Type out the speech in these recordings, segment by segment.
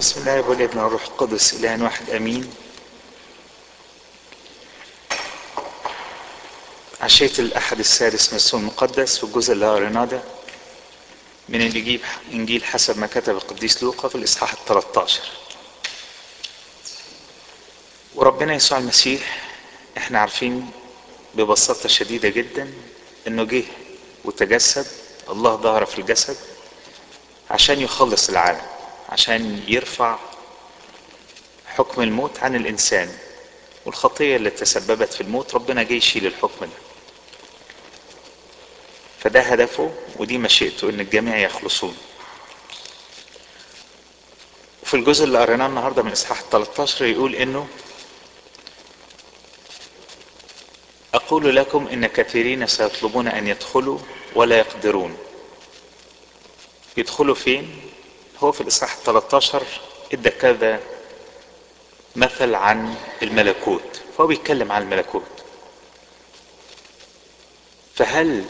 بسم الله والابن والروح القدس إله واحد أمين عشية الأحد السادس من السوق المقدس في الجزء اللي قريناه ده من الإنجيل إنجيل حسب ما كتب القديس لوقا في الإصحاح ال 13 وربنا يسوع المسيح احنا عارفين ببساطة شديدة جدا انه جه وتجسد الله ظهر في الجسد عشان يخلص العالم عشان يرفع حكم الموت عن الانسان والخطية اللي تسببت في الموت ربنا جه يشيل الحكم ده فده هدفه ودي مشيئته ان الجميع يخلصون وفي الجزء اللي قريناه النهارده من اصحاح 13 يقول انه اقول لكم ان كثيرين سيطلبون ان يدخلوا ولا يقدرون يدخلوا فين هو في الاصحاح 13 ادى كذا مثل عن الملكوت فهو بيتكلم عن الملكوت فهل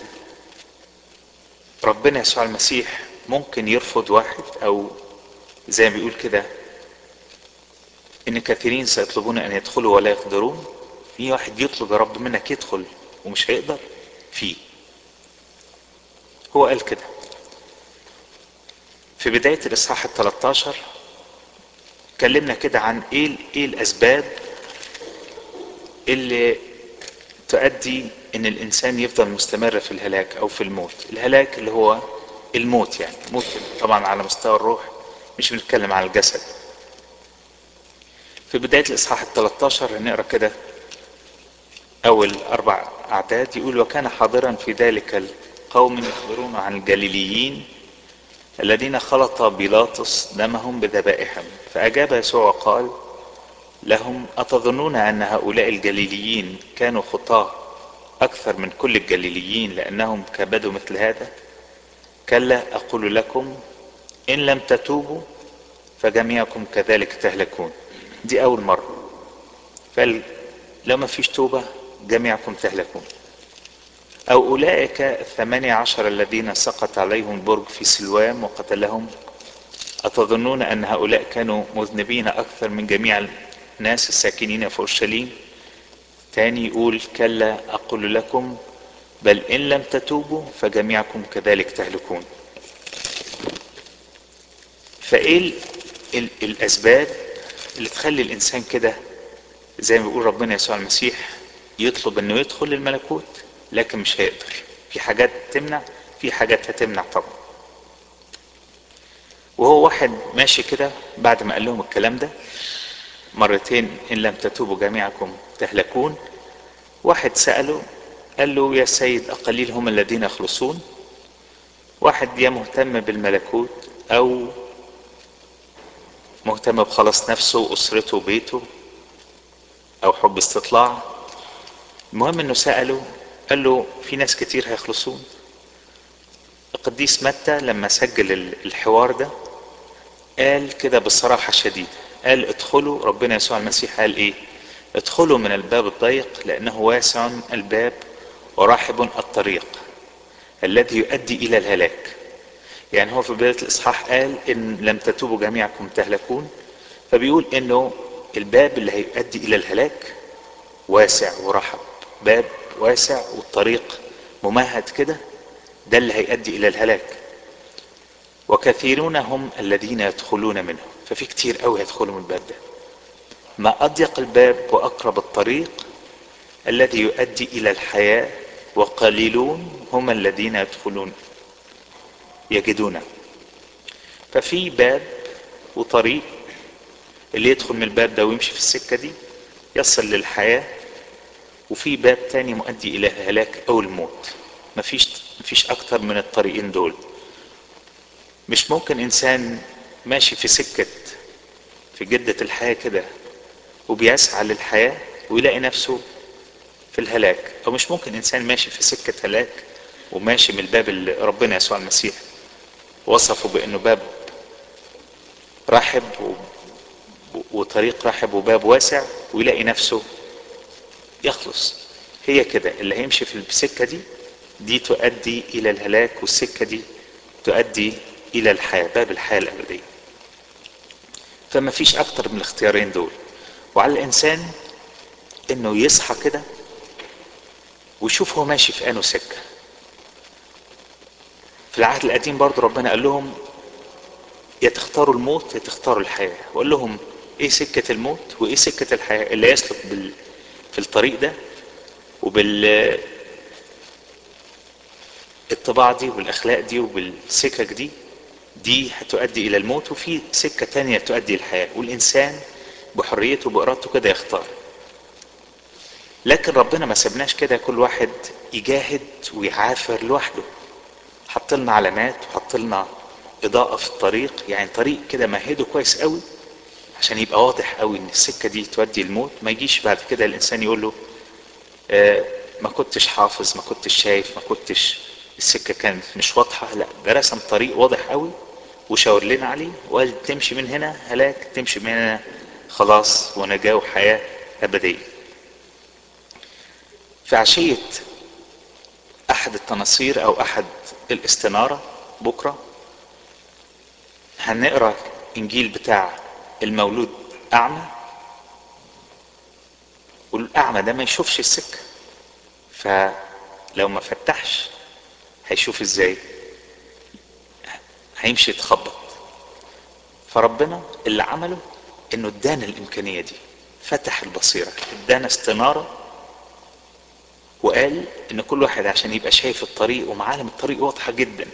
ربنا يسوع المسيح ممكن يرفض واحد او زي ما بيقول كده ان كثيرين سيطلبون ان يدخلوا ولا يقدرون في واحد يطلب يا رب منك يدخل ومش هيقدر فيه هو قال كده في بداية الإصحاح ال 13 اتكلمنا كده عن ايه ايه الأسباب اللي تؤدي ان الانسان يفضل مستمر في الهلاك او في الموت الهلاك اللي هو الموت يعني موت طبعا على مستوى الروح مش بنتكلم على الجسد في بداية الإصحاح ال 13 هنقرا كده أول أربع أعداد يقول وكان حاضرا في ذلك القوم يخبرون عن الجليليين الذين خلط بيلاطس دمهم بذبائحهم فأجاب يسوع وقال لهم أتظنون أن هؤلاء الجليليين كانوا خطاة أكثر من كل الجليليين لأنهم كبدوا مثل هذا كلا أقول لكم إن لم تتوبوا فجميعكم كذلك تهلكون دي أول مرة فقال لو ما فيش توبة جميعكم تهلكون أو أولئك الثمانية عشر الذين سقط عليهم برج في سلوام وقتلهم أتظنون أن هؤلاء كانوا مذنبين أكثر من جميع الناس الساكنين في أورشليم تاني يقول كلا أقول لكم بل إن لم تتوبوا فجميعكم كذلك تهلكون فإيه ال ال الأسباب اللي تخلي الإنسان كده زي ما بيقول ربنا يسوع المسيح يطلب إنه يدخل الملكوت لكن مش هيقدر في حاجات تمنع في حاجات هتمنع طبعا وهو واحد ماشي كده بعد ما قال لهم الكلام ده مرتين إن لم تتوبوا جميعكم تهلكون واحد سأله قال له يا سيد أقليل هم الذين يخلصون واحد يا مهتم بالملكوت أو مهتم بخلاص نفسه وأسرته وبيته أو حب استطلاع المهم إنه سأله قال له في ناس كتير هيخلصون القديس متى لما سجل الحوار ده قال كده بصراحة شديدة قال ادخلوا ربنا يسوع المسيح قال ايه ادخلوا من الباب الضيق لانه واسع الباب ورحب الطريق الذي يؤدي الى الهلاك يعني هو في بداية الاصحاح قال ان لم تتوبوا جميعكم تهلكون فبيقول انه الباب اللي هيؤدي الى الهلاك واسع ورحب باب واسع والطريق ممهد كده ده اللي هيؤدي الى الهلاك وكثيرون هم الذين يدخلون منه ففي كتير قوي هيدخلوا من الباب ده ما اضيق الباب واقرب الطريق الذي يؤدي الى الحياة وقليلون هم الذين يدخلون يجدونه ففي باب وطريق اللي يدخل من الباب ده ويمشي في السكة دي يصل للحياة وفي باب تاني مؤدي الى الهلاك او الموت مفيش مفيش اكتر من الطريقين دول مش ممكن انسان ماشي في سكة في جدة الحياة كده وبيسعى للحياة ويلاقي نفسه في الهلاك او مش ممكن انسان ماشي في سكة هلاك وماشي من الباب اللي ربنا يسوع المسيح وصفه بانه باب رحب و... وطريق رحب وباب واسع ويلاقي نفسه يخلص هي كده اللي هيمشي في السكة دي دي تؤدي الى الهلاك والسكة دي تؤدي الى الحياة باب الحياة الابدية فما فيش اكتر من الاختيارين دول وعلى الانسان انه يصحى كده ويشوف هو ماشي في انه سكه في العهد القديم برضه ربنا قال لهم يا تختاروا الموت يا تختاروا الحياه وقال لهم ايه سكه الموت وايه سكه الحياه اللي يسلك بال... في الطريق ده وبال الطباع دي والاخلاق دي وبالسكك دي دي هتؤدي الى الموت وفي سكة تانية تؤدي الحياة والانسان بحريته وبارادته كده يختار لكن ربنا ما سبناش كده كل واحد يجاهد ويعافر لوحده حط لنا علامات وحط لنا اضاءة في الطريق يعني طريق كده مهده كويس قوي عشان يبقى واضح قوي ان السكة دي تودي الموت ما يجيش بعد كده الانسان يقول له آه ما كنتش حافظ ما كنتش شايف ما كنتش السكة كانت مش واضحة لا ده رسم طريق واضح قوي وشاور لنا عليه وقال تمشي من هنا هلاك تمشي من هنا خلاص ونجاة وحياة أبدية في عشية أحد التناصير أو أحد الاستنارة بكرة هنقرأ إنجيل بتاع المولود أعمى والأعمى ده ما يشوفش السكة فلو ما فتحش هيشوف ازاي هيمشي يتخبط فربنا اللي عمله انه ادانا الامكانية دي فتح البصيرة ادانا استنارة وقال ان كل واحد عشان يبقى شايف الطريق ومعالم الطريق واضحة جدا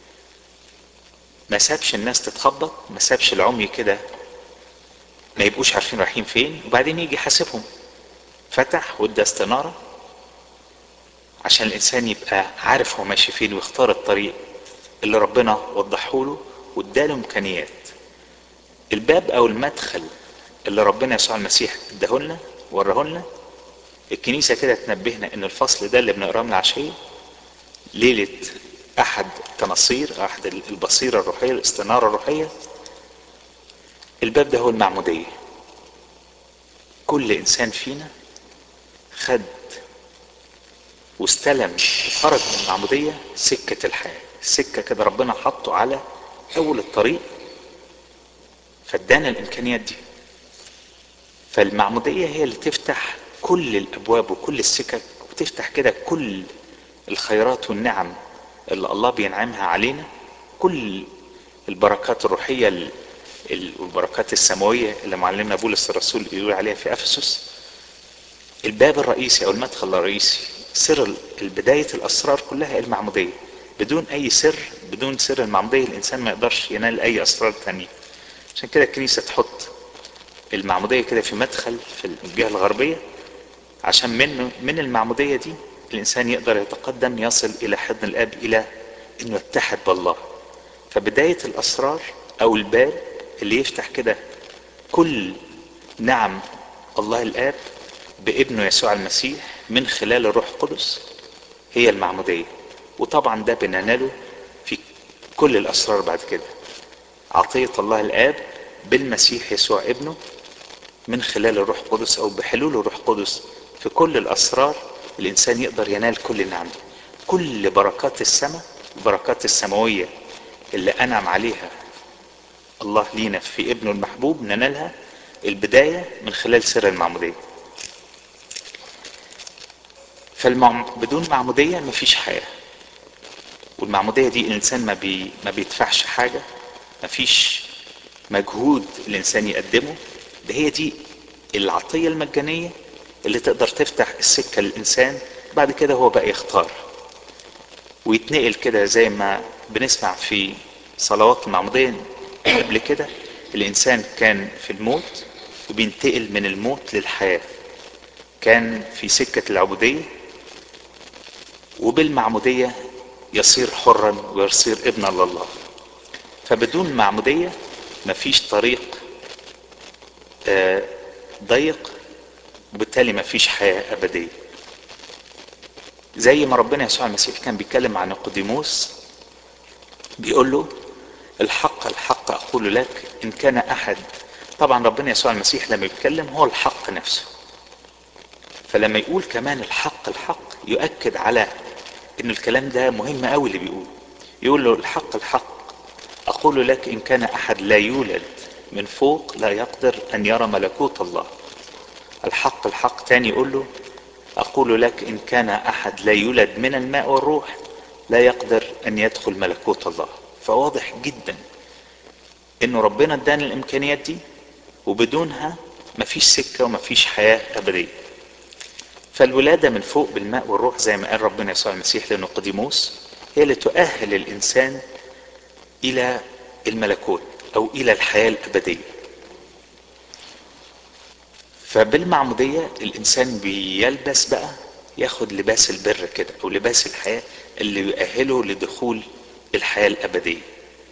ما سابش الناس تتخبط ما سابش العمي كده ما يبقوش عارفين رايحين فين وبعدين يجي يحاسبهم فتح وادى استنارة عشان الانسان يبقى عارف هو ماشي فين ويختار الطريق اللي ربنا وضحه له واداله امكانيات الباب او المدخل اللي ربنا يسوع المسيح اداهولنا وراهولنا الكنيسة كده تنبهنا ان الفصل ده اللي بنقراه من العشية ليلة احد التناصير احد البصيرة الروحية الاستنارة الروحية الباب ده هو المعمودية كل انسان فينا خد واستلم وخرج من المعمودية سكة الحياة سكة كده ربنا حطه على أول الطريق فادانا الإمكانيات دي فالمعمودية هي اللي تفتح كل الأبواب وكل السكك وتفتح كده كل الخيرات والنعم اللي الله بينعمها علينا كل البركات الروحية والبركات السماوية اللي معلمنا بولس الرسول يقول عليها في أفسس الباب الرئيسي أو المدخل الرئيسي سر بداية الأسرار كلها المعمودية بدون أي سر بدون سر المعمودية الإنسان ما يقدرش ينال أي أسرار تانية عشان كده الكنيسة تحط المعمودية كده في مدخل في الجهة الغربية عشان من من المعمودية دي الإنسان يقدر يتقدم يصل إلى حضن الآب إلى إنه يتحد بالله فبداية الأسرار أو الباب اللي يفتح كده كل نعم الله الآب بابنه يسوع المسيح من خلال الروح القدس هي المعمودية وطبعا ده بنناله في كل الأسرار بعد كده عطية الله الآب بالمسيح يسوع ابنه من خلال الروح القدس أو بحلول الروح القدس في كل الأسرار الإنسان يقدر ينال كل النعم دي كل بركات السماء البركات السماوية اللي أنعم عليها الله لينا في ابنه المحبوب ننالها البداية من خلال سر المعمودية فالمعم... بدون معمودية مفيش حياة والمعمودية دي الإنسان ما, بي... ما بيدفعش حاجة مفيش مجهود الإنسان يقدمه ده هي دي العطية المجانية اللي تقدر تفتح السكة للإنسان بعد كده هو بقى يختار ويتنقل كده زي ما بنسمع في صلوات المعمودية قبل كده الإنسان كان في الموت وبينتقل من الموت للحياة كان في سكة العبودية وبالمعمودية يصير حرا ويصير ابنا لله فبدون معمودية مفيش طريق ضيق وبالتالي مفيش حياة أبدية زي ما ربنا يسوع المسيح كان بيتكلم عن نيقوديموس بيقول له الحق الحق أقول لك إن كان أحد طبعا ربنا يسوع المسيح لما يتكلم هو الحق نفسه فلما يقول كمان الحق الحق يؤكد على ان الكلام ده مهم قوي اللي بيقوله يقول له الحق الحق اقول لك ان كان احد لا يولد من فوق لا يقدر ان يرى ملكوت الله الحق الحق تاني يقول له اقول لك ان كان احد لا يولد من الماء والروح لا يقدر ان يدخل ملكوت الله فواضح جدا انه ربنا ادانا الامكانيات دي وبدونها مفيش سكة ومفيش حياة ابدية فالولادة من فوق بالماء والروح زي ما قال ربنا يسوع المسيح لنقديموس هي اللي تؤهل الانسان الى الملكوت او الى الحياة الابدية فبالمعمودية الانسان بيلبس بقى ياخد لباس البر كده او لباس الحياة اللي يؤهله لدخول الحياة الابدية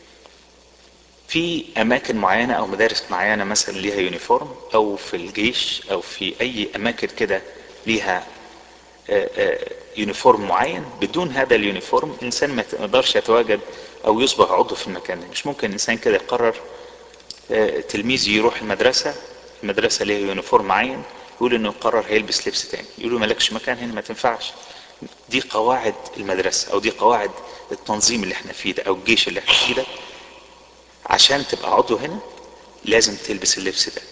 في اماكن معينة او مدارس معينة مثلا ليها يونيفورم او في الجيش او في اي اماكن كده ليها يونيفورم معين بدون هذا اليونيفورم الانسان ما يقدرش يتواجد او يصبح عضو في المكان ده مش ممكن الانسان كده يقرر تلميذ يروح المدرسة المدرسة ليها يونيفورم معين يقول انه قرر هيلبس لبس تاني يقولوا مالكش مكان هنا ما تنفعش دي قواعد المدرسة او دي قواعد التنظيم اللي احنا فيه ده او الجيش اللي احنا فيه ده عشان تبقى عضو هنا لازم تلبس اللبس ده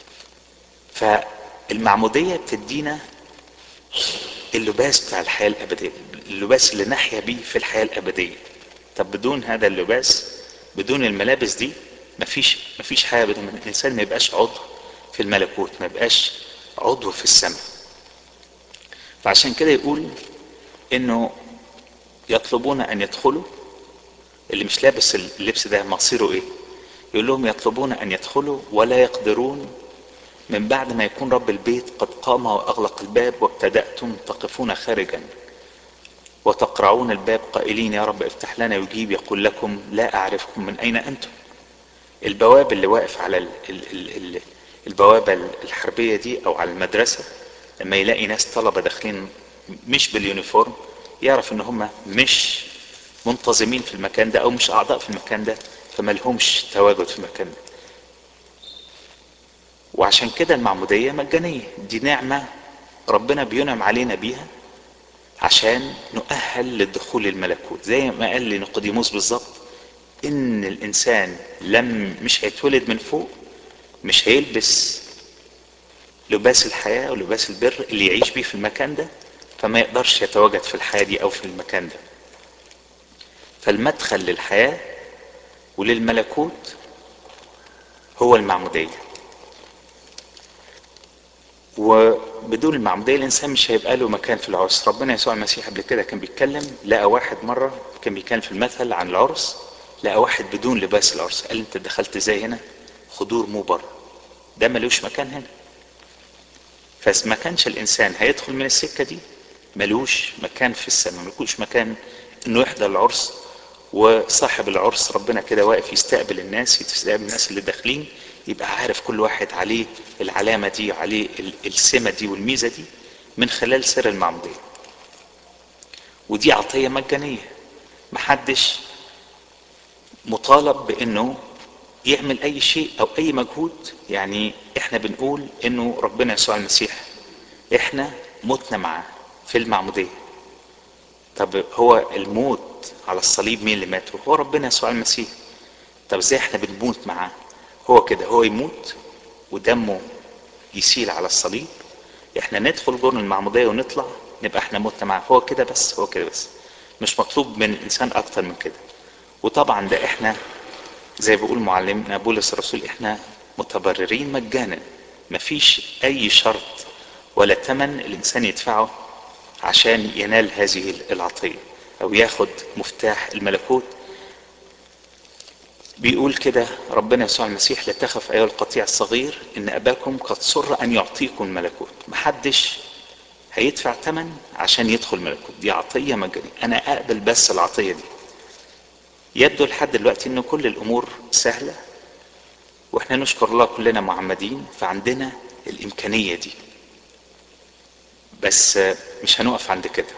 فالمعمودية بتدينا اللباس بتاع الحياة الأبدية اللباس اللي نحيا بيه في الحياة الأبدية طب بدون هذا اللباس بدون الملابس دي مفيش مفيش حياة بدون الإنسان ما يبقاش عضو في الملكوت ما يبقاش عضو في السماء فعشان كده يقول إنه يطلبون أن يدخلوا اللي مش لابس اللبس ده مصيره إيه؟ يقول لهم يطلبون أن يدخلوا ولا يقدرون من بعد ما يكون رب البيت قد قام واغلق الباب وابتدأتم تقفون خارجا وتقرعون الباب قائلين يا رب افتح لنا يجيب يقول لكم لا اعرفكم من اين انتم البواب اللي واقف على ال ال ال ال البوابة الحربية دي او على المدرسة لما يلاقي ناس طلبة داخلين مش باليونيفورم يعرف ان هم مش منتظمين في المكان ده او مش اعضاء في المكان ده فما لهمش تواجد في المكان ده وعشان كده المعمودية مجانية دي نعمة ربنا بينعم علينا بيها عشان نؤهل للدخول الملكوت زي ما قال لنقديموس بالظبط ان الانسان لم مش هيتولد من فوق مش هيلبس لباس الحياة ولباس البر اللي يعيش بيه في المكان ده فما يقدرش يتواجد في الحياة دي او في المكان ده فالمدخل للحياة وللملكوت هو المعمودية وبدون المعمودية الإنسان مش هيبقى له مكان في العرس ربنا يسوع المسيح قبل كده كان بيتكلم لقى واحد مرة كان بيتكلم في المثل عن العرس لقى واحد بدون لباس العرس قال انت دخلت ازاي هنا خضور مو بره ده ملوش مكان هنا فما كانش الإنسان هيدخل من السكة دي ملوش مكان في السماء ملوش مكان انه يحضر العرس وصاحب العرس ربنا كده واقف يستقبل الناس يستقبل الناس اللي داخلين يبقى عارف كل واحد عليه العلامة دي وعليه السمة دي والميزة دي من خلال سر المعمودية ودي عطية مجانية محدش مطالب بانه يعمل اي شيء او اي مجهود يعني احنا بنقول انه ربنا يسوع المسيح احنا متنا معاه في المعمودية طب هو الموت على الصليب مين اللي مات هو ربنا يسوع المسيح طب ازاي احنا بنموت معاه هو كده هو يموت ودمه يسيل على الصليب احنا ندخل جرن المعمودية ونطلع نبقى احنا متنا معاه هو كده بس هو كده بس مش مطلوب من الانسان اكتر من كده وطبعا ده احنا زي بيقول معلمنا بولس الرسول احنا متبررين مجانا مفيش اي شرط ولا ثمن الانسان يدفعه عشان ينال هذه العطية او ياخد مفتاح الملكوت بيقول كده ربنا يسوع المسيح لا تخف ايها القطيع الصغير ان اباكم قد سر ان يعطيكم الملكوت محدش هيدفع ثمن عشان يدخل ملكوت دي عطيه مجانيه انا اقبل بس العطيه دي يبدو لحد دلوقتي ان كل الامور سهله واحنا نشكر الله كلنا معمدين فعندنا الامكانيه دي بس مش هنقف عند كده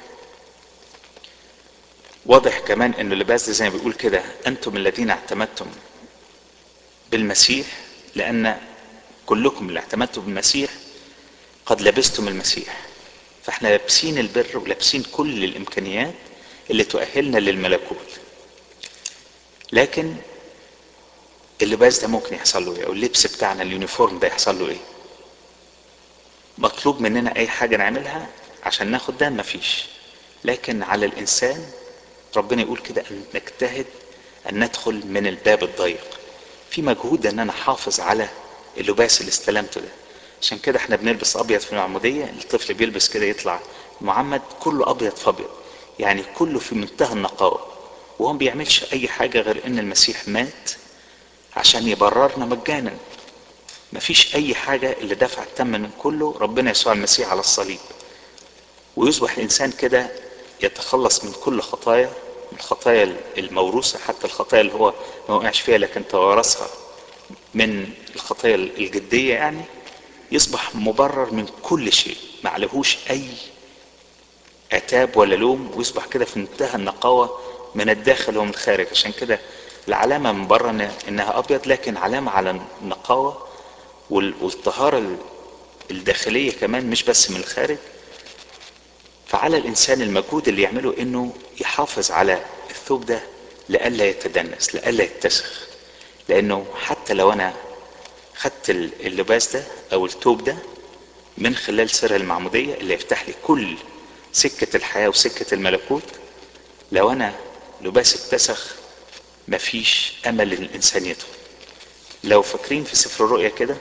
واضح كمان ان اللباس ده زي ما بيقول كده انتم الذين اعتمدتم بالمسيح لان كلكم اللي اعتمدتم بالمسيح قد لبستم المسيح فاحنا لابسين البر ولابسين كل الامكانيات اللي تؤهلنا للملكوت لكن اللباس ده ممكن يحصل له ايه او اللبس بتاعنا اليونيفورم ده يحصل له ايه مطلوب مننا اي حاجة نعملها عشان ناخد ده مفيش لكن على الانسان ربنا يقول كده ان نجتهد ان ندخل من الباب الضيق في مجهود ان انا احافظ على اللباس اللي استلمته ده عشان كده احنا بنلبس ابيض في المعمودية الطفل بيلبس كده يطلع معمد كله ابيض في ابيض يعني كله في منتهى النقاوة وهو ما بيعملش اي حاجة غير ان المسيح مات عشان يبررنا مجانا مفيش اي حاجة اللي دفع الثمن من كله ربنا يسوع المسيح على الصليب ويصبح الانسان كده يتخلص من كل خطايا من الخطايا الموروثة حتى الخطايا اللي هو ما وقعش فيها لكن توارثها من الخطايا الجدية يعني يصبح مبرر من كل شيء ما عليهوش اي عتاب ولا لوم ويصبح كده في منتهى النقاوة من الداخل ومن الخارج عشان كده العلامة من بره انها ابيض لكن علامة على النقاوة والطهارة الداخلية كمان مش بس من الخارج فعلى الانسان المجهود اللي يعمله انه يحافظ على الثوب ده لئلا يتدنس لئلا يتسخ لانه حتى لو انا خدت اللباس ده او الثوب ده من خلال سر المعمودية اللي يفتح لي كل سكة الحياة وسكة الملكوت لو انا لباس اتسخ مفيش امل للانسان يدخل لو فاكرين في سفر الرؤيا كده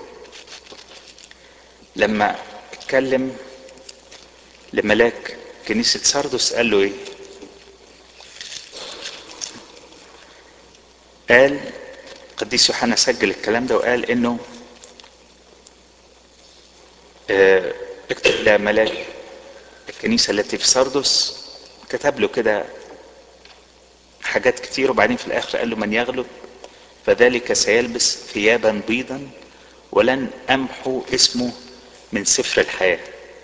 لما اتكلم لملاك كنيسة ساردس قال له ايه قال قديس يوحنا سجل الكلام ده وقال انه اه اكتب لملاك الكنيسة التي في ساردس كتب له كده حاجات كتير وبعدين في الاخر قال له من يغلب فذلك سيلبس ثيابا بيضا ولن امحو اسمه من سفر الحياه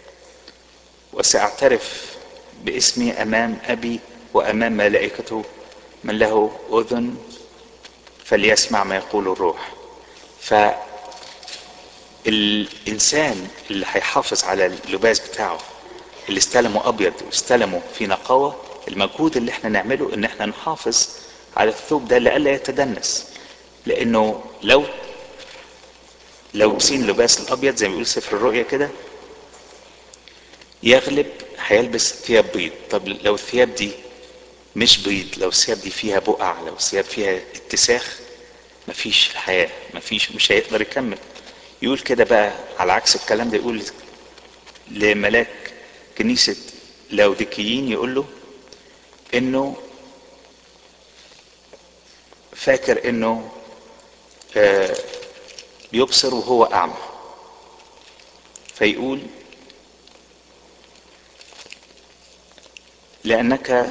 وساعترف باسمي امام ابي وامام ملائكته من له اذن فليسمع ما يقول الروح فالانسان اللي هيحافظ على اللباس بتاعه اللي استلمه ابيض واستلمه في نقاوه المجهود اللي احنا نعمله ان احنا نحافظ على الثوب ده لئلا يتدنس لانه لو لو لابسين لباس الابيض زي ما بيقول سفر الرؤيا كده يغلب هيلبس ثياب بيض طب لو الثياب دي مش بيض لو الثياب دي فيها بقع لو الثياب فيها اتساخ مفيش الحياة مفيش مش هيقدر يكمل يقول كده بقى على عكس الكلام ده يقول لملاك كنيسة لاوديكيين يقول له انه فاكر انه آه بيبصر وهو اعمى فيقول لانك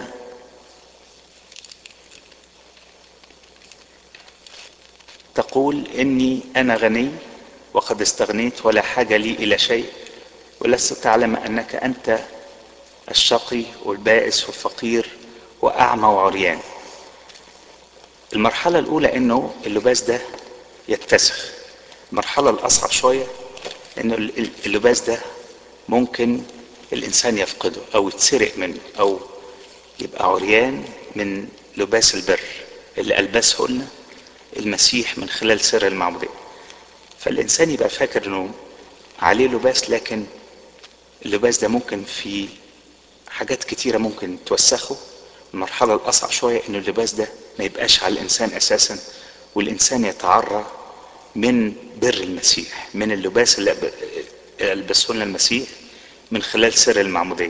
تقول اني انا غني وقد استغنيت ولا حاجه لي الى شيء ولست تعلم انك انت الشقي والبائس والفقير واعمى وعريان المرحله الاولى انه اللباس ده يتسخ المرحله الاصعب شويه انه اللباس ده ممكن الانسان يفقده او يتسرق منه او يبقى عريان من لباس البر اللي البسه لنا المسيح من خلال سر المعموديه فالانسان يبقى فاكر انه عليه لباس لكن اللباس ده ممكن في حاجات كتيره ممكن توسخه المرحله الاصعب شويه ان اللباس ده ما يبقاش على الانسان اساسا والانسان يتعرى من بر المسيح من اللباس اللي البسه لنا المسيح من خلال سر المعموديه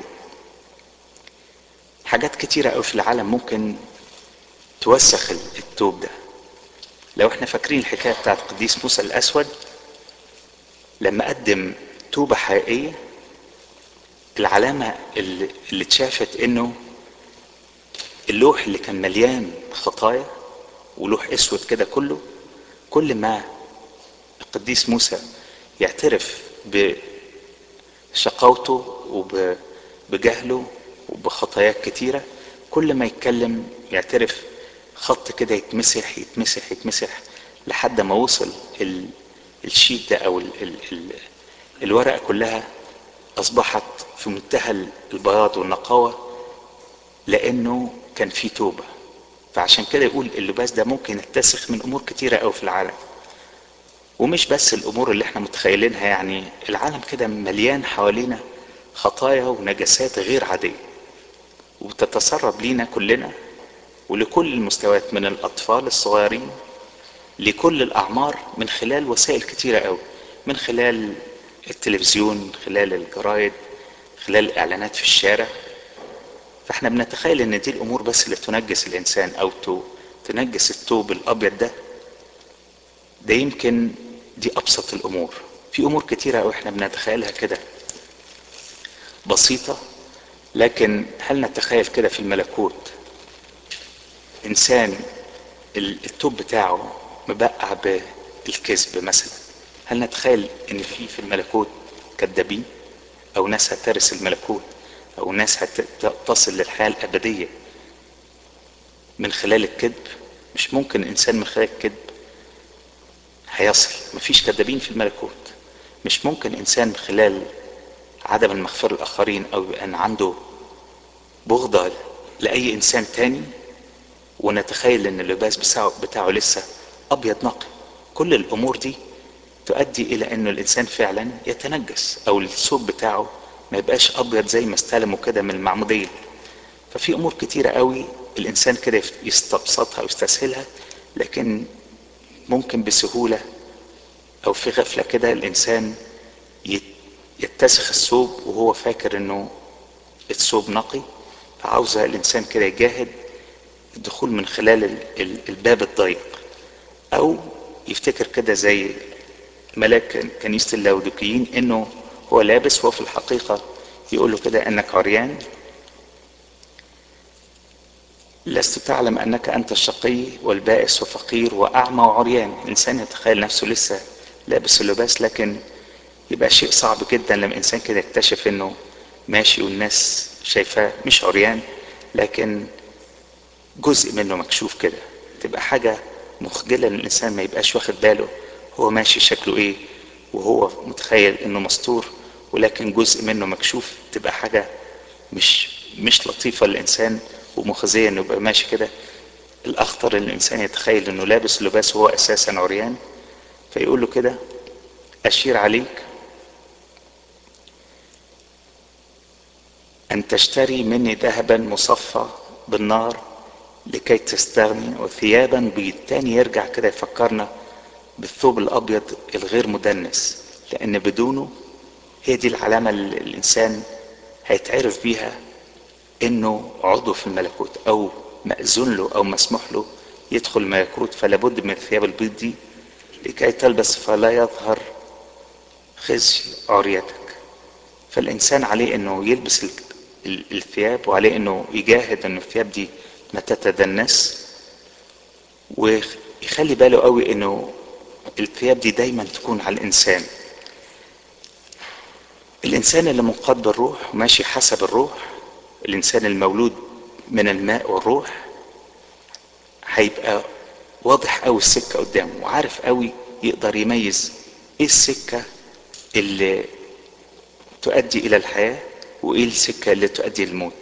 حاجات كتيره قوي في العالم ممكن توسخ التوب ده لو احنا فاكرين الحكايه بتاعت قديس موسى الاسود لما قدم توبه حقيقيه العلامه اللي, اللي اتشافت انه اللوح اللي كان مليان خطايا ولوح اسود كده كله كل ما القديس موسى يعترف بشقاوته وبجهله وبخطايات كتيره كل ما يتكلم يعترف خط كده يتمسح يتمسح يتمسح لحد ما وصل ال... الشيت ده او ال... ال... ال... الورقه كلها اصبحت في منتهى البياض والنقاوه لانه كان في توبه فعشان كده يقول اللباس ده ممكن يتسخ من امور كتيره قوي في العالم ومش بس الامور اللي احنا متخيلينها يعني العالم كده مليان حوالينا خطايا ونجاسات غير عاديه وبتتسرب لينا كلنا ولكل المستويات من الاطفال الصغيرين لكل الاعمار من خلال وسائل كتيره قوي من خلال التلفزيون من خلال الجرايد خلال الاعلانات في الشارع فاحنا بنتخيل ان دي الامور بس اللي تنجس الانسان او تنجس الثوب الابيض ده ده يمكن دي ابسط الامور في امور كتيره قوي احنا بنتخيلها كده بسيطه لكن هل نتخيل كده في الملكوت انسان التوب بتاعه مبقع بالكذب مثلا هل نتخيل ان في في الملكوت كذابين او ناس هترث الملكوت او ناس هتصل للحياه الابديه من خلال الكذب مش ممكن انسان من خلال الكذب هيصل مفيش كذابين في الملكوت مش ممكن انسان من خلال عدم المغفرة الاخرين او ان عنده بغضة لاي انسان تاني ونتخيل ان اللباس بتاعه, بتاعه لسه ابيض نقي كل الامور دي تؤدي الى انه الانسان فعلا يتنجس او الثوب بتاعه ما يبقاش ابيض زي ما استلموا كده من المعمودية ففي امور كتيرة قوي الانسان كده يستبسطها ويستسهلها لكن ممكن بسهولة او في غفلة كده الانسان يتسخ الثوب وهو فاكر انه الثوب نقي فعاوزة الانسان كده يجاهد الدخول من خلال الباب الضيق او يفتكر كده زي ملاك كنيسة اللاوديكيين انه هو لابس وهو في الحقيقة يقول له كده انك عريان لست تعلم انك انت الشقي والبائس وفقير واعمى وعريان الانسان يتخيل نفسه لسه لابس اللباس لكن يبقى شيء صعب جدا لما انسان كده يكتشف انه ماشي والناس شايفاه مش عريان لكن جزء منه مكشوف كده تبقى حاجة مخجلة ان الانسان ما يبقاش واخد باله هو ماشي شكله ايه وهو متخيل انه مستور ولكن جزء منه مكشوف تبقى حاجة مش مش لطيفة للانسان ومخزية انه يبقى ماشي كده الاخطر ان الانسان يتخيل انه لابس لباس وهو اساسا عريان فيقول له كده اشير عليك ان تشتري مني ذهبا مصفى بالنار لكي تستغني وثيابا بيض تاني يرجع كده يفكرنا بالثوب الابيض الغير مدنس لان بدونه هي دي العلامة اللي الانسان هيتعرف بيها انه عضو في الملكوت او مأذون له او مسموح له يدخل الملكوت فلا بد من الثياب البيض دي لكي تلبس فلا يظهر خزي عريتك فالانسان عليه انه يلبس الثياب وعليه انه يجاهد ان الثياب دي ما تتدنس ويخلي باله قوي انه الثياب دي دايما تكون على الانسان الانسان اللي منقاد بالروح وماشي حسب الروح الانسان المولود من الماء والروح هيبقى واضح قوي السكه قدامه وعارف قوي يقدر يميز ايه السكه اللي تؤدي الى الحياه وايه السكه اللي تؤدي للموت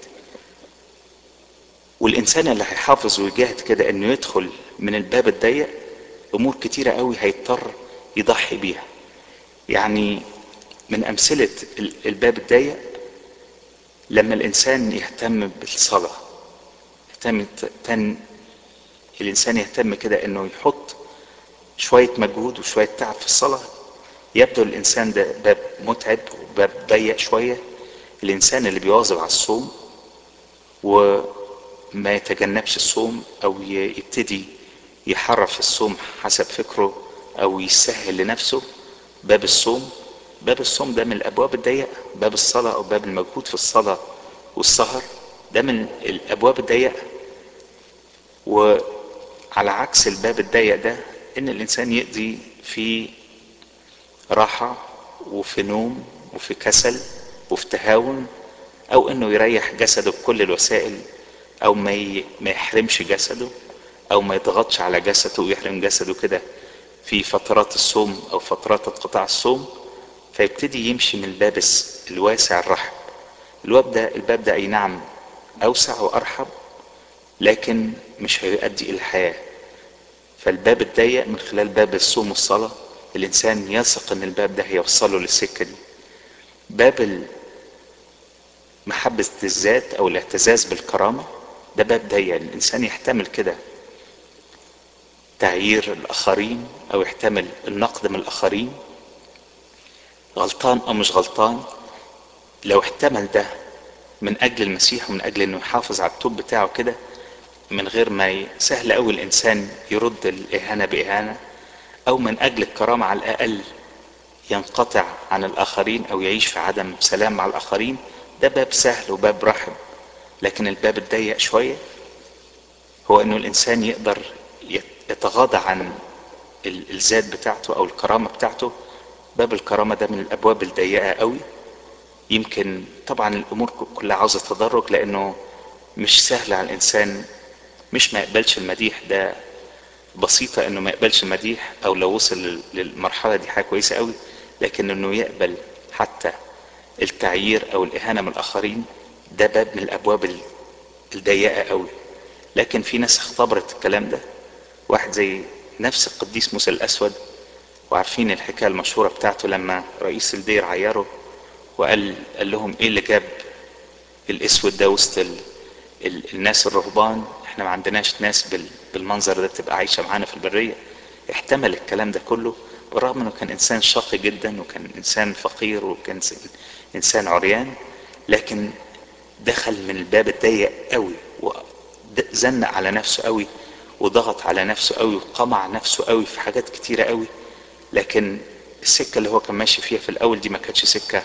والانسان اللي هيحافظ ويجاهد كده انه يدخل من الباب الضيق امور كتيره قوي هيضطر يضحي بيها يعني من امثله الباب الضيق لما الانسان يهتم بالصلاه يهتم تن الانسان يهتم كده انه يحط شويه مجهود وشويه تعب في الصلاه يبدو الانسان ده باب متعب وباب ضيق شويه الانسان اللي بيواظب على الصوم وما يتجنبش الصوم او يبتدي يحرف الصوم حسب فكره او يسهل لنفسه باب الصوم باب الصوم ده من الابواب الضيقه باب الصلاه او باب المجهود في الصلاه والسهر ده من الابواب الضيقه وعلى عكس الباب الضيق ده ان الانسان يقضي في راحه وفي نوم وفي كسل وفي تهاون او انه يريح جسده بكل الوسائل او ما ما يحرمش جسده او ما يضغطش على جسده ويحرم جسده كده في فترات الصوم او فترات انقطاع الصوم فيبتدي يمشي من الباب الواسع الرحب الباب ده الباب ده اي نعم اوسع وارحب لكن مش هيؤدي الى الحياة فالباب الضيق من خلال باب الصوم والصلاة الانسان يثق ان الباب ده هيوصله للسكة دي باب محبة الذات او الاعتزاز بالكرامة ده باب ضيق الانسان يحتمل كده تعيير الاخرين او يحتمل النقد من الاخرين غلطان او مش غلطان لو احتمل ده من اجل المسيح ومن اجل انه يحافظ على التوب بتاعه كده من غير ما ي... سهل قوي الانسان يرد الاهانة باهانة او من اجل الكرامة على الاقل ينقطع عن الاخرين او يعيش في عدم سلام مع الاخرين ده باب سهل وباب رحب لكن الباب الضيق شوية هو انه الانسان يقدر يتغاضى عن الذات بتاعته او الكرامة بتاعته باب الكرامة ده من الابواب الضيقة قوي يمكن طبعا الامور كلها عاوزة تدرج لانه مش سهل على الانسان مش ما يقبلش المديح ده بسيطة انه ما يقبلش المديح او لو وصل للمرحلة دي حاجة كويسة قوي لكن انه يقبل حتى التعيير او الاهانة من الاخرين ده باب من الابواب الضيقة قوي لكن في ناس اختبرت الكلام ده واحد زي نفس القديس موسى الاسود وعارفين الحكاية المشهورة بتاعته لما رئيس الدير عيره وقال قال لهم ايه اللي جاب الاسود ده وسط ال... ال... الناس الرهبان احنا ما عندناش ناس بال... بالمنظر ده تبقى عايشة معانا في البرية احتمل الكلام ده كله بالرغم انه كان انسان شقي جدا وكان انسان فقير وكان انسان عريان لكن دخل من الباب الضيق قوي وزنق على نفسه قوي وضغط على نفسه قوي وقمع نفسه قوي في حاجات كتيرة قوي لكن السكة اللي هو كان ماشي فيها في الاول دي ما كانتش سكة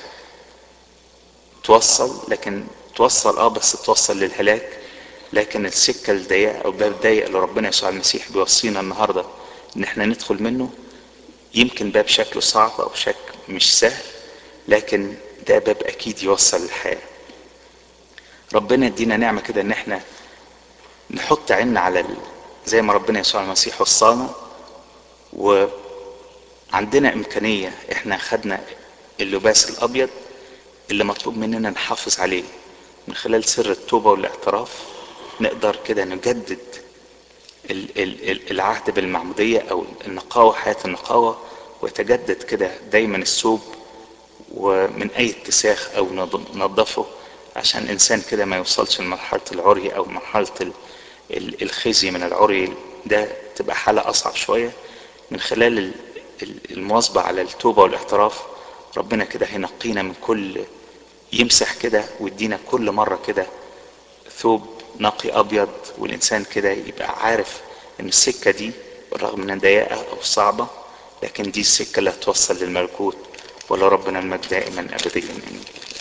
توصل لكن توصل اه بس توصل للهلاك لكن السكة الضيقة او الباب الضيق اللي ربنا يسوع المسيح بيوصينا النهاردة ان احنا ندخل منه يمكن باب شكله صعب او شكل مش سهل لكن ده باب اكيد يوصل للحياة ربنا يدينا نعمة كده ان احنا نحط عيننا على ال... زي ما ربنا يسوع المسيح وصانا وعندنا امكانية احنا خدنا اللباس الابيض اللي مطلوب مننا نحافظ عليه من خلال سر التوبة والاعتراف نقدر كده نجدد ال ال العهد بالمعمودية او النقاوة حياة النقاوة ويتجدد كده دايما الثوب ومن اي اتساخ او نظفه عشان الانسان كده ما يوصلش لمرحلة العري او مرحلة الخزي من العري ده تبقى حالة اصعب شوية من خلال المواظبة على التوبة والاعتراف ربنا كده هينقينا من كل يمسح كده ويدينا كل مرة كده ثوب نقي ابيض والانسان كده يبقى عارف ان السكة دي بالرغم انها ضيقة او صعبة لكن دي السكة اللي هتوصل للملكوت ولا ربنا المجد دائما ابديا امين